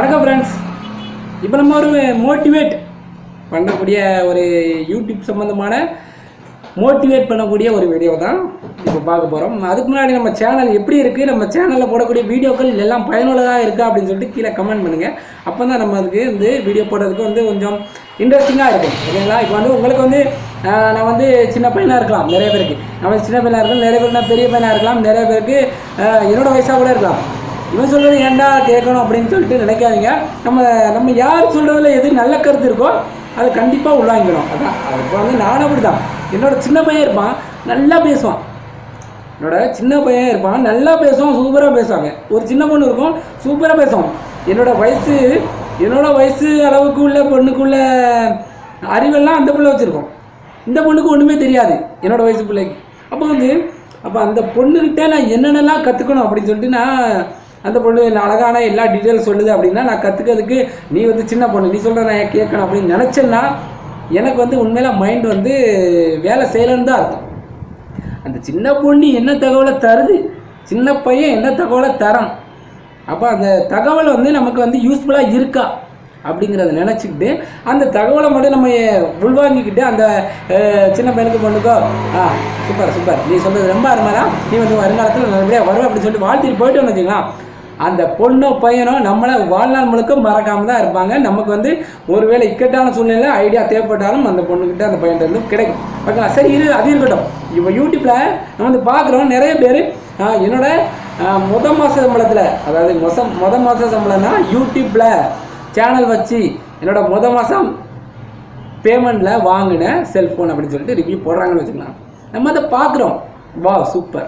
வணக்கம் ஃப்ரெண்ட்ஸ் இப்போ நம்ம ஒரு மோட்டிவேட் பண்ணக்கூடிய ஒரு யூடியூப் சம்மந்தமான மோட்டிவேட் பண்ணக்கூடிய ஒரு வீடியோ தான் இப்போ பார்க்க போகிறோம் அதுக்கு முன்னாடி நம்ம சேனல் எப்படி இருக்குது நம்ம சேனலில் போடக்கூடிய வீடியோக்கள் எல்லாம் பயனுள்ளதாக இருக்கா அப்படின்னு சொல்லிட்டு கீழே கமெண்ட் பண்ணுங்கள் அப்போ தான் நம்ம அதுக்கு வந்து வீடியோ போடுறதுக்கு வந்து கொஞ்சம் இன்ட்ரெஸ்டிங்காக இருக்கும் ஓகேங்களா இப்போ வந்து உங்களுக்கு வந்து ஆஹ், நான் வந்து சின்ன பையனாக இருக்கலாம் நிறைய பேருக்கு நம்ம சின்ன பையனாக இருக்கலாம் நிறைய பேர் நான் பெரிய பையனாக இருக்கலாம் நிறைய பேருக்கு ஆஹ், என்னோட வயசாக கூட இருக்கலாம் இவன் சொல்றது ஏன்டா கேட்கணும் அப்படின்னு சொல்லிட்டு நினைக்காதீங்க நம்ம நம்ம யார் சொல்றதுல எது நல்ல கருத்து இருக்கோ அதை கண்டிப்பாக உள்வாங்கிக்கணும் அதான் இப்போ வந்து நானும் அப்படி தான் என்னோட சின்ன பையன் இருப்பான் நல்லா பேசுவான் என்னோட சின்ன பையன் இருப்பான் நல்லா பேசுவான் சூப்பராக பேசுவாங்க ஒரு சின்ன பொண்ணு இருக்கும் சூப்பராக பேசுவான் என்னோட வயசு என்னோட வயசு அளவுக்கு உள்ள பொண்ணுக்குள்ள அறிவெல்லாம் அந்த பிள்ளை வச்சுருக்கோம் இந்த பொண்ணுக்கு ஒன்றுமே தெரியாது என்னோட வயசு பிள்ளைக்கு அப்போ வந்து அப்போ அந்த பொண்ணுக்கிட்ட நான் என்னென்னலாம் கற்றுக்கணும் அப்படின்னு சொல்லிட்டு நான் அந்த பொண்ணு நான் அழகான எல்லா டீட்டெயில்ஸ் சொல்லுது அப்படின்னா நான் கற்றுக்கிறதுக்கு நீ வந்து சின்ன பொண்ணு நீ சொல்கிற நான் கேட்கணும் அப்படின்னு நினச்சேன்னா எனக்கு வந்து உண்மையில மைண்ட் வந்து வேலை செய்யலைன்னு தான் அர்த்தம் அந்த சின்ன பொண்ணு என்ன தகவலை தருது சின்ன பையன் என்ன தகவலை தரான் அப்போ அந்த தகவல் வந்து நமக்கு வந்து யூஸ்ஃபுல்லாக இருக்கா அப்படிங்கிறத நினச்சிக்கிட்டு அந்த தகவலை மட்டும் நம்ம உள்வாங்கிக்கிட்டு அந்த அஹ், சின்ன பையனுக்கு பொண்ணுக்கோ ஆ சூப்பர் சூப்பர் நீ சொல்கிறது ரொம்ப அருமைதான் நீ வந்து வருங்காலத்தில் நல்லபடியாக வருவ அப்படின்னு சொல்லிட்டு வாழ்த்திட்டு போயிட்டு வச்சுங்களா அந்த பொண்ணோ பையனோ நம்மளை வாழ்நாள் முழுக்க மறக்காம தான் இருப்பாங்க நமக்கு வந்து ஒருவேளை இக்கட்டான சூழ்நிலை ஐடியா தேவைப்பட்டாலும் அந்த பொண்ணுக்கிட்ட அந்த பையன்கிட்ட இருந்து கிடைக்கும் ஓகேங்களா சரி இரு அது இருக்கட்டும் இப்போ யூடியூப்பில் நம்ம வந்து பார்க்குறோம் நிறைய பேர் என்னோட ஆஹ், முத மாத சம்பளத்தில் அதாவது மொச முத மாத சம்பளம்னா யூடியூப்பில் சேனல் வச்சு என்னோட முத மாதம் பேமெண்ட்டில் வாங்கின செல்ஃபோன் அப்படின்னு சொல்லிட்டு ரிவ்யூ போடுறாங்கன்னு வச்சுக்கலாம் நம்ம அதை பார்க்குறோம் வா சூப்பர்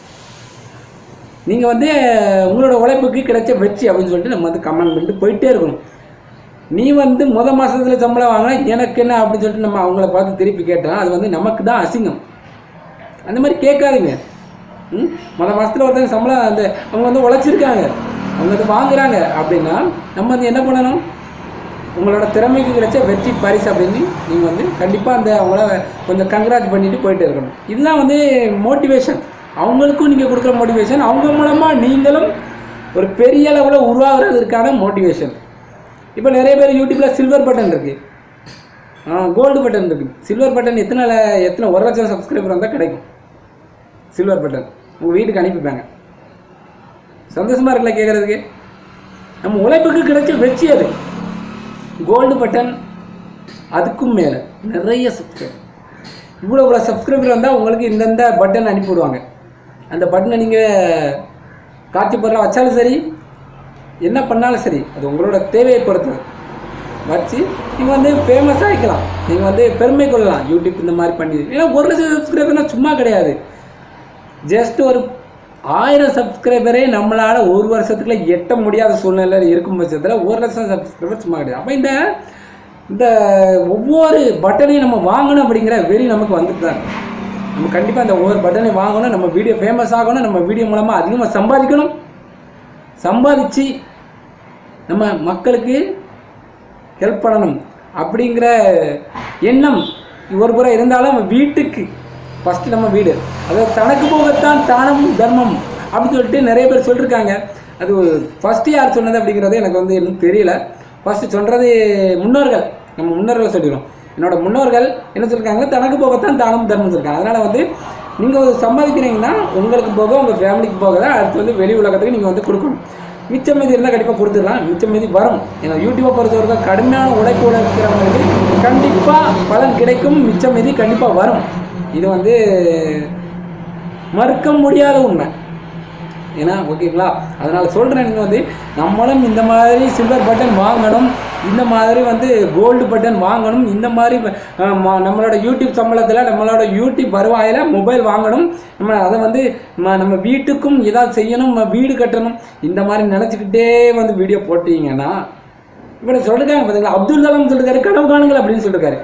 நீங்கள் வந்து உங்களோட உழைப்புக்கு கிடைச்ச வெற்றி அப்படின்னு சொல்லிட்டு நம்ம வந்து கமெண்ட் பண்ணிட்டு போயிட்டே இருக்கணும் நீ வந்து முத மாசத்துல சம்பளம் வாங்கினா எனக்கு என்ன அப்படின்னு சொல்லிட்டு நம்ம அவங்கள பார்த்து திருப்பி கேட்டோம் அது வந்து நமக்கு தான் அசிங்கம் அந்த மாதிரி கேட்காதீங்க ம் முத மாசத்துல ஒருத்தங்க சம்பளம் அந்த அவங்க வந்து உழைச்சிருக்காங்க அவங்க வந்து வாங்குறாங்க அப்படின்னா நம்ம வந்து என்ன பண்ணணும் உங்களோட திறமைக்கு கிடைச்ச வெற்றி பரிசு அப்படின்னு நீங்கள் வந்து கண்டிப்பாக அந்த அவங்கள கொஞ்சம் கங்க்ராட் பண்ணிட்டு போயிட்டே இருக்கணும் இதுதான் வந்து மோட்டிவேஷன் அவங்களுக்கும் நீங்கள் கொடுக்குற மோட்டிவேஷன் அவங்க மூலமாக நீங்களும் ஒரு பெரிய லெவலில் உருவாகிறதுக்கான மோட்டிவேஷன் இப்போ நிறைய பேர் யூடியூப்பில் சில்வர் பட்டன் இருக்குது கோல்டு பட்டன் இருக்குது சில்வர் பட்டன் எத்தனை ல- எத்தனை ஒரு லட்சம் சப்ஸ்கிரைபர் வந்தால் கிடைக்கும் சில்வர் பட்டன் உங்கள் வீட்டுக்கு அனுப்பிப்பாங்க சந்தோஷமாக இருக்குல்ல கேட்குறதுக்கு நம்ம உழைப்புக்கு கிடைச்ச வெற்றி அது கோல்டு பட்டன் அதுக்கும் மேலே நிறைய சப்ஸ்கிரைப் இவ்வளோ இவ்வளோ சப்ஸ்கிரைபர் வந்தால் உங்களுக்கு இந்தந்த பட்டன் அனுப்பிவிடுவாங்க அந்த பட்டனை நீங்கள் காட்சி பொருளாக வச்சாலும் சரி என்ன பண்ணாலும் சரி அது உங்களோட தேவையை பொறுத்தது வச்சு நீங்கள் வந்து ஃபேமஸ் ஆகிக்கலாம் நீங்கள் வந்து பெருமை கொள்ளலாம் யூடியூப் இந்த மாதிரி பண்ணி ஏன்னா ஒரு லட்சம் சப்ஸ்கிரைபர்னா சும்மா கிடையாது ஜஸ்ட் ஒரு ஆயிரம் சப்ஸ்கிரைபரே நம்மளால் ஒரு வருஷத்துக்குள்ள எட்ட முடியாத சூழ்நிலை இருக்கும் பட்சத்தில் ஒரு லட்சம் சப்ஸ்கிரைபர் சும்மா கிடையாது அப்போ இந்த இந்த ஒவ்வொரு பட்டனையும் நம்ம வாங்கணும் அப்படிங்கிற வெறி நமக்கு வந்துட்டு தான் இருக்கு. நம்ம கண்டிப்பாக இந்த ஒவ்வொரு பட்டனையும் வாங்கணும் நம்ம வீடியோ ஃபேமஸ் ஆகணும் நம்ம வீடியோ மூலமாக அதிகமாக சம்பாதிக்கணும் சம்பாதிச்சு நம்ம மக்களுக்கு ஹெல்ப் பண்ணணும் அப்படிங்கிற எண்ணம் ஒரு புறம் இருந்தாலும் நம்ம வீட்டுக்கு ஃபஸ்ட்டு நம்ம வீடு அதாவது தனக்கு போகத்தான் தானம் தர்மம் அப்படின்னு சொல்லிட்டு நிறைய பேர் சொல்லியிருக்காங்க அது ஃபஸ்ட்டு யார் சொன்னது அப்படிங்கிறது எனக்கு வந்து இன்னும் தெரியல ஃபஸ்ட்டு சொல்கிறது முன்னோர்கள் நம்ம முன்னோர்கள் சொல்லிடுறோம் என்னோட முன்னோர்கள் என்ன சொல்லியிருக்காங்க தனக்கு போகத்தான் தானம் தர்மம் சொல்லியிருக்காங்க அதனால் வந்து நீங்கள் ஒரு சம்பாதிக்கிறீங்கன்னா உங்களுக்கு போக உங்கள் ஃபேமிலிக்கு போக தான் அடுத்து வந்து வெளி உலகத்துக்கு நீங்கள் வந்து கொடுக்கணும் மிச்சம் மீதி இருந்தால் கண்டிப்பாக கொடுத்துடலாம் மிச்சம் மீதி வரும் ஏன்னா யூடியூப்பை பொறுத்த வரைக்கும் கடுமையான உழைப்பு உழைக்கிறவங்களுக்கு கண்டிப்பாக பலன் கிடைக்கும் மிச்சம் மீதி கண்டிப்பாக வரும் இது வந்து மறுக்க முடியாத உண்மை ஏன்னா ஓகேங்களா அதனால் சொல்கிறேன் நீங்கள் வந்து நம்மளும் இந்த மாதிரி சில்வர் பட்டன் வாங்கணும் இந்த மாதிரி வந்து கோல்டு பட்டன் வாங்கணும் இந்த மாதிரி அஹ், ம- நம்மளோட யூடியூப் சம்பளத்தில் நம்மளோட யூடியூப் வருவாயில் மொபைல் வாங்கணும் நம்ம அதை வந்து ம- நம்ம வீட்டுக்கும் ஏதாவது செய்யணும் நம்ம வீடு கட்டணும் இந்த மாதிரி நினச்சிக்கிட்டே வந்து வீடியோ போட்டீங்கன்னா இப்போ சொல்லிருக்காங்க பார்த்தீங்களா அப்துல் கலாம் சொல்லிருக்காரு கனவு காணுங்கள் அப்படின்னு சொல்லிருக்காரு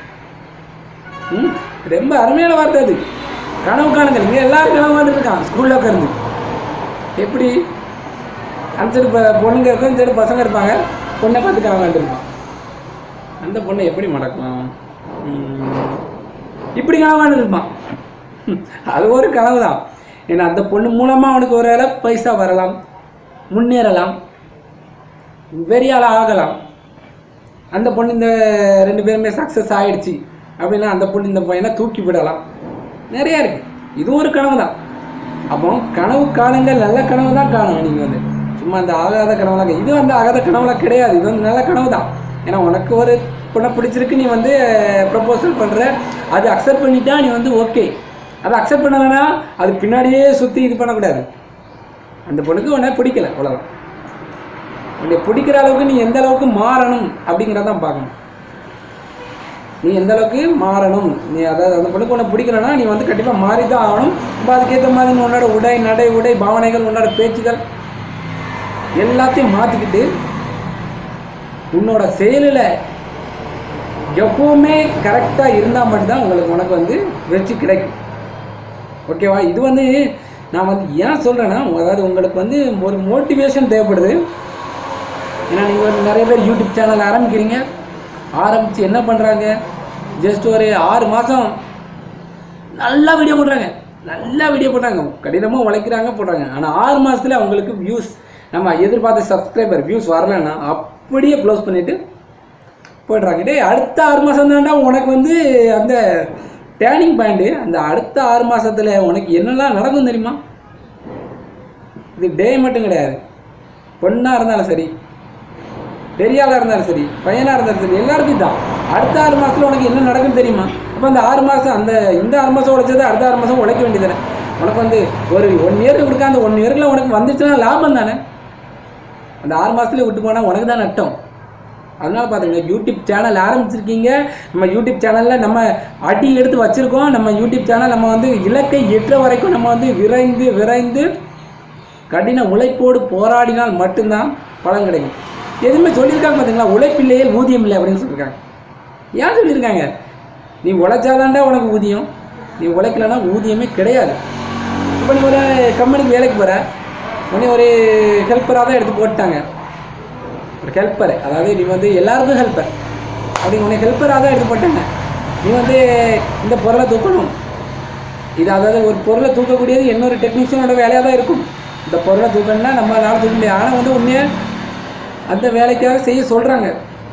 ம் ரொம்ப அருமையான வார்த்தை அது கனவு காணுங்கள் இங்கே எல்லாரும் கனவு காண்டுருக்கான் ஸ்கூலில் உட்காந்து எப்படி அந்த சைடு ப- பொண்ணுங்க இருக்கும் இந்த சைடு பசங்க இருப்பாங்க பொண்ணை பார்த்து கனவு காண்டுருப்பான் அந்த பொண்ணை எப்படி மடக்கலாம் ம், இப்படி கனவு காண்டுருப்பான் அது ஒரு கனவு தான் ஏன்னா அந்த பொண்ணு மூலமாக அவனுக்கு ஒரு வேளை பைசா வரலாம் முன்னேறலாம் பெரிய ஆளாக ஆகலாம் அந்த பொண்ணு இந்த ரெண்டு பேருமே சக்ஸஸ் ஆயிடுச்சு அப்படின்னா அந்த பொண்ணு இந்த பையனை தூக்கி விடலாம் நிறையா இருக்கு இதுவும் ஒரு கனவு தான் அப்போ கனவு காணுங்கள் நல்ல கனவு தான் காணும் நீங்கள் வந்து சும்மா அந்த ஆகாத கனவுலாம் இது வந்து ஆகாத கனவுலாம் கிடையாது இது வந்து நல்ல கனவு தான் ஏன்னா உனக்கு ஒரு பொண்ணை பிடிச்சிருக்கு நீ வந்து ப்ரப்போசல் பண்ணுற அது அக்செப்ட் பண்ணிட்டா நீ வந்து ஓகே அதை அக்செப்ட் பண்ணலைன்னா அது பின்னாடியே சுற்றி இது பண்ணக்கூடாது அந்த பொண்ணுக்கு உன்னை பிடிக்கல அவ்வளோதான் உன்னை பிடிக்கிற அளவுக்கு நீ எந்த அளவுக்கு மாறணும் அப்படிங்கிறத தான் பார்க்கணும் நீ எந்த அளவுக்கு மாறணும் நீ அதாவது அந்த பொண்ணுக்கு உன்னை பிடிக்கலன்னா நீ வந்து கண்டிப்பாக மாறி தான் ஆகணும் இப்போ அதுக்கேற்ற மாதிரி நீ உன்னோட உடை நடை உடை பாவனைகள் உன்னோட பேச்சுகள் எல்லாத்தையும் மாற்றிக்கிட்டு உன்னோட செயலில் எப்பவுமே கரெக்டாக இருந்தால் மட்டும்தான் உங்களுக்கு உனக்கு வந்து வெற்றி கிடைக்கும் ஓகேவா இது வந்து நான் வந்து ஏன் சொல்கிறேன்னா அதாவது உங்களுக்கு வந்து ஒரு மோட்டிவேஷன் தேவைப்படுது ஏன்னா நீங்கள் வந்து நிறைய பேர் யூடியூப் சேனல் ஆரம்பிக்கிறீங்க ஆரம்பித்து என்ன பண்ணுறாங்க ஜஸ்ட் ஒரு ஆறு மாதம் நல்லா வீடியோ போடுறாங்க நல்லா வீடியோ போடுறாங்க கடினமாக உழைக்கிறாங்க போடுறாங்க ஆனால் ஆறு மாதத்துல அவங்களுக்கு வியூஸ் நம்ம எதிர்பார்த்த சப்ஸ்கிரைபர் வியூஸ் வரலன்னா அப்படியே க்ளோஸ் பண்ணிவிட்டு போய்ட்றாங்க டேய் அடுத்த ஆறு மாதம் தாண்டா உனக்கு வந்து அந்த டேர்னிங் பாயிண்ட்டு அந்த அடுத்த ஆறு மாசத்துல உனக்கு என்னெல்லாம் நடக்கும் தெரியுமா இது டே மட்டும் கிடையாது பொண்ணாக இருந்தாலும் சரி பெரியாளாக இருந்தாலும் சரி பையனாக இருந்தாலும் சரி எல்லாருக்கும் தான் அடுத்த ஆறு மாதத்தில் உனக்கு என்ன நடக்குன்னு தெரியுமா அப்போ அந்த ஆறு மாதம் அந்த இந்த ஆறு மாதம் உழைச்சது அடுத்த ஆறு மாதம் உழைக்க வேண்டியதானே உனக்கு வந்து ஒரு ஒன் இயருக்கு கொடுக்க அந்த ஒன் இயரில் உனக்கு வந்துச்சுன்னா லாபம் தானே அந்த ஆறு மாதத்துல விட்டு போனால் உனக்கு தான் நட்டம் அதனால பார்த்துங்க யூடியூப் சேனல் ஆரம்பிச்சிருக்கீங்க நம்ம யூடியூப் சேனலில் நம்ம அடி எடுத்து வச்சுருக்கோம் நம்ம யூடியூப் சேனல் நம்ம வந்து இலக்கை எட்டுற வரைக்கும் நம்ம வந்து விரைந்து விரைந்து கடின உழைப்போடு போராடினால் மட்டும்தான் பலன் கிடைக்கும் எதுவுமே சொல்லியிருக்காங்க பார்த்தீங்களா உழைப்பில்லையே ஊதியம் இல்லை அப்படின்னு சொல்லியிருக்காங்க ஏன் சொல்லியிருக்காங்க நீ உழைச்சாதான்டா உனக்கு ஊதியம் நீ உழைக்கலன்னா ஊதியமே கிடையாது இப்போ நீ ஒரு கம்பெனிக்கு வேலைக்கு போகிற உடனே ஒரு ஹெல்ப்பராக தான் எடுத்து போட்டாங்க ஒரு ஹெல்ப்பர் அதாவது நீ வந்து எல்லாருக்கும் ஹெல்ப்பர் அப்படி உன்னை ஹெல்ப்பராக தான் எடுத்து போட்டாங்க நீ வந்து இந்த பொருளை தூக்கணும் இது அதாவது ஒரு பொருளை தூக்கக்கூடியது இன்னொரு டெக்னீஷியனோட வேலையாக தான் இருக்கும் இந்த பொருளை தூக்கணும்னா நம்மளால தூக்க முடியாது ஆனால் வந்து உண்மையை அந்த வேலைக்காக செய்ய சொல்கிறாங்க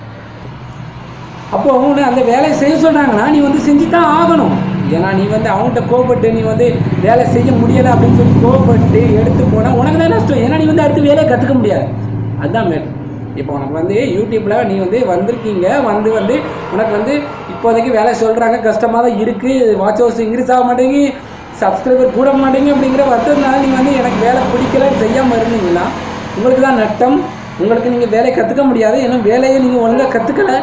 அப்போ உன்னை அந்த வேலையை செய்ய சொல்கிறாங்கன்னா நீ வந்து செஞ்சு தான் ஆகணும் ஏன்னா நீ வந்து அவங்ககிட்ட கோவப்பட்டு நீ வந்து வேலை செய்ய முடியலை அப்படின்னு சொல்லி கோவப்பட்டு எடுத்து போனால் உனக்கு தான் நஷ்டம் ஏன்னா நீ வந்து அடுத்து வேலையை கற்றுக்க முடியாது அதுதான் மேட்ரு இப்போ உனக்கு வந்து யூடியூப்பில் நீ வந்து வந்திருக்கீங்க வந்து வந்து உனக்கு வந்து இப்போதைக்கு வேலை சொல்கிறாங்க கஷ்டமாக தான் இருக்குது வாட்ச் ஹவர்ஸ் இன்க்ரீஸ் ஆக மாட்டேங்கி சப்ஸ்கிரைபர் கூட மாட்டேங்க அப்படிங்கிற வருத்தத்தினால நீ வந்து எனக்கு வேலை பிடிக்கல செய்யாமல் இருந்தீங்கன்னா உங்களுக்கு தான் நட்டம் உங்களுக்கு நீங்கள் வேலையை கற்றுக்க முடியாது ஏன்னா வேலையை நீங்கள் ஒழுங்காக கற்றுக்கல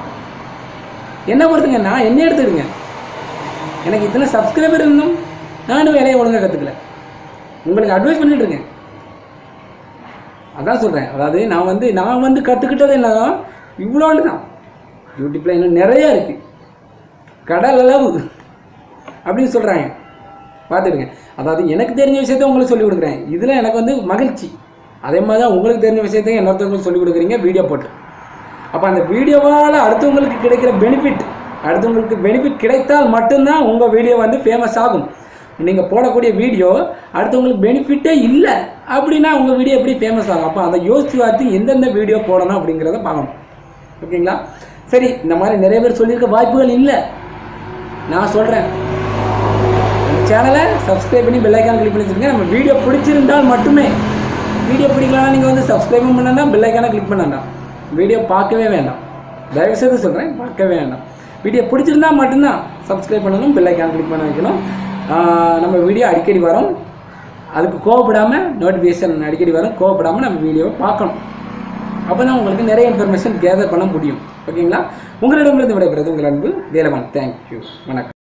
என்ன பொறுத்துங்க நான் என்ன எடுத்துடுங்க எனக்கு இத்தனை சப்ஸ்கிரைபர் இருந்தும் நானும் வேலையை ஒழுங்காக கற்றுக்கல உங்களுக்கு அட்வைஸ் பண்ணிட்டு இருக்கேன் அதான் சொல்கிறேன் அதாவது நான் வந்து நான் வந்து கற்றுக்கிட்டது என்னதான் இவ்வளோண்டு தான் யூடியூப்பில் இன்னும் நிறையா இருக்குது கடல் அளவு அப்படின்னு சொல்கிறாங்க பார்த்துடுங்க அதாவது எனக்கு தெரிஞ்ச விஷயத்த உங்களுக்கு சொல்லிக் கொடுக்குறேன் இதில் எனக்கு வந்து மகிழ்ச்சி அதே மாதிரி தான் உங்களுக்கு தெரிஞ்ச விஷயத்தையும் இன்னொருத்தவங்களுக்கு சொல்லிக் கொடுக்குறீங்க வீடியோ போட்டு அப்போ அந்த வீடியோவால் அடுத்தவங்களுக்கு கிடைக்கிற பெனிஃபிட் அடுத்தவங்களுக்கு பெனிஃபிட் கிடைத்தால் மட்டும்தான் உங்கள் வீடியோ வந்து ஃபேமஸ் ஆகும் நீங்கள் போடக்கூடிய வீடியோ அடுத்தவங்களுக்கு பெனிஃபிட்டே இல்லை அப்படின்னா உங்கள் வீடியோ எப்படி ஃபேமஸ் ஆகும் அப்போ அதை யோசித்து பார்த்து எந்தெந்த வீடியோ போடணும் அப்படிங்கிறத பார்க்கணும் ஓகேங்களா சரி இந்த மாதிரி நிறைய பேர் சொல்லியிருக்க வாய்ப்புகள் இல்லை நான் சொல்கிறேன் சேனலை சப்ஸ்கிரைப் பண்ணி பெல் ஐக்கான் கிளிக் பண்ணி வச்சுருங்க நம்ம வீடியோ பிடிச்சிருந்தால் மட்டுமே வீடியோ பிடிக்கலனா நீங்கள் வந்து சப்ஸ்கிரைபும் பண்ண வேண்டாம் பெல் ஐக்கானை கிளிக் பண்ண வேண்டாம் வீடியோ பார்க்கவே வேண்டாம் தயவு செய்து சொல்கிறேன் பார்க்கவே வேண்டாம் வீடியோ பிடிச்சிருந்தா மட்டும்தான் சப்ஸ்கிரைப் பண்ணணும் பெல் ஐக்கான் கிளிக் பண்ண வைக்கணும் ஆஹ் நம்ம வீடியோ அடிக்கடி வரும் அதுக்கு கோவப்படாமல் நோட்டிஃபிகேஷன் அடிக்கடி வரும் கோவப்படாமல் நம்ம வீடியோவை பார்க்கணும் அப்போ தான் உங்களுக்கு நிறைய இன்ஃபர்மேஷன் கேதர் பண்ண முடியும் ஓகேங்களா உங்களிடமிருந்து விடைபெறுவது உங்கள் அன்பு வேலவன் தேங்க்யூ வணக்கம்